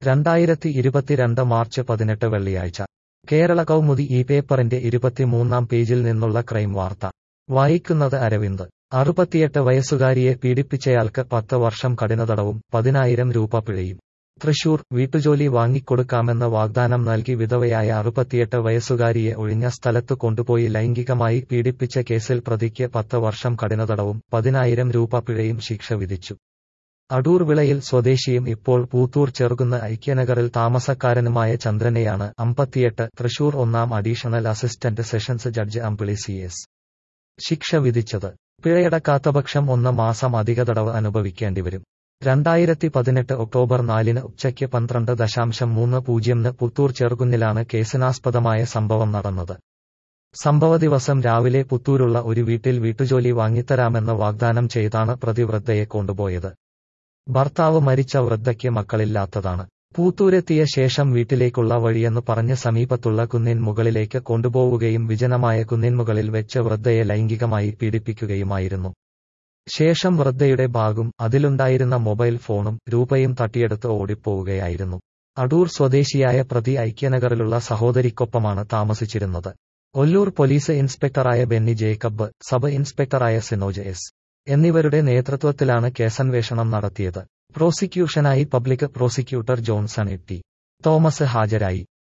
രണ്ടായിരത്തി ഇരുപത്തിരണ്ട് മാർച്ച് പതിനെട്ട് വെള്ളിയാഴ്ച കേരള കൗമുദി ഈ പേപ്പറിന്റെ ഇരുപത്തിമൂന്നാം പേജിൽ നിന്നുള്ള ക്രൈം വാർത്ത വായിക്കുന്നത് അരവിന്ദ് അറുപത്തിയെട്ട് വയസ്സുകാരിയെ പീഡിപ്പിച്ചയാൾക്ക് പത്ത് വർഷം കഠിനതടവും പതിനായിരം രൂപ പിഴയും തൃശൂർ വീട്ടുജോലി വാങ്ങിക്കൊടുക്കാമെന്ന് വാഗ്ദാനം നൽകി വിധവയായ അറുപത്തിയെട്ട് വയസ്സുകാരിയെ ഒഴിഞ്ഞ സ്ഥലത്തു കൊണ്ടുപോയി ലൈംഗികമായി പീഡിപ്പിച്ച കേസിൽ പ്രതിക്ക് പത്ത് വർഷം കഠിനതടവും പതിനായിരം രൂപ പിഴയും ശിക്ഷ വിധിച്ചു അടൂർ വിളയിൽ സ്വദേശിയും ഇപ്പോൾ പൂത്തൂർ ചെറുകുന്ന് ഐക്യനഗറിൽ താമസക്കാരനുമായ ചന്ദ്രനെയാണ് അമ്പത്തിയെട്ട് തൃശൂർ ഒന്നാം additional assistant sessions judge Ambili C S ശിക്ഷ വിധിച്ചത് പിഴയടക്കാത്തപക്ഷം ഒന്ന് മാസം അധിക തടവ് അനുഭവിക്കേണ്ടിവരും രണ്ടായിരത്തി പതിനെട്ട് ഒക്ടോബർ നാലിന് ഉച്ചയ്ക്ക് പന്ത്രണ്ട് ദശാംശം മൂന്ന് പൂജ്യംന് പുത്തൂർ ചെറുകുന്നിലാണ് കേസിനാസ്പദമായ സംഭവം നടന്നത് സംഭവ ദിവസം രാവിലെ പുത്തൂരുള്ള ഒരു വീട്ടിൽ വീട്ടുജോലി വാങ്ങിത്തരാമെന്ന് വാഗ്ദാനം ചെയ്താണ് പ്രതി വൃദ്ധയെ കൊണ്ടുപോയത് ഭർത്താവ് മരിച്ച വൃദ്ധയ്ക്ക് മക്കളില്ലാത്തതാണ് പൂത്തൂരെത്തിയ ശേഷം വീട്ടിലേക്കുള്ള വഴിയെന്ന് പറഞ്ഞ് സമീപത്തുള്ള കുന്നിൻ മുകളിലേക്ക് കൊണ്ടുപോവുകയും വിജനമായ കുന്നിൻ മുകളിൽ വെച്ച് വൃദ്ധയെ ലൈംഗികമായി പീഡിപ്പിക്കുകയുമായിരുന്നു ശേഷം വൃദ്ധയുടെ ബാഗും അതിലുണ്ടായിരുന്ന മൊബൈൽ ഫോണും രൂപയും തട്ടിയെടുത്ത് ഓടിപ്പോവുകയായിരുന്നു അടൂർ സ്വദേശിയായ പ്രതി ഐക്യനഗറിലുള്ള സഹോദരിക്കൊപ്പമാണ് താമസിച്ചിരുന്നത് ഒല്ലൂർ പോലീസ് ഇൻസ്പെക്ടറായ ബെന്നി ജേക്കബ് സബ് ഇൻസ്പെക്ടറായ സിനോജ് എസ് എന്നിവരുടെ നേതൃത്വത്തിലാണ് കേസന്വേഷണം നടത്തിയത് പ്രോസിക്യൂഷനായി public prosecutor Johnson A T Thomas ഹാജരായി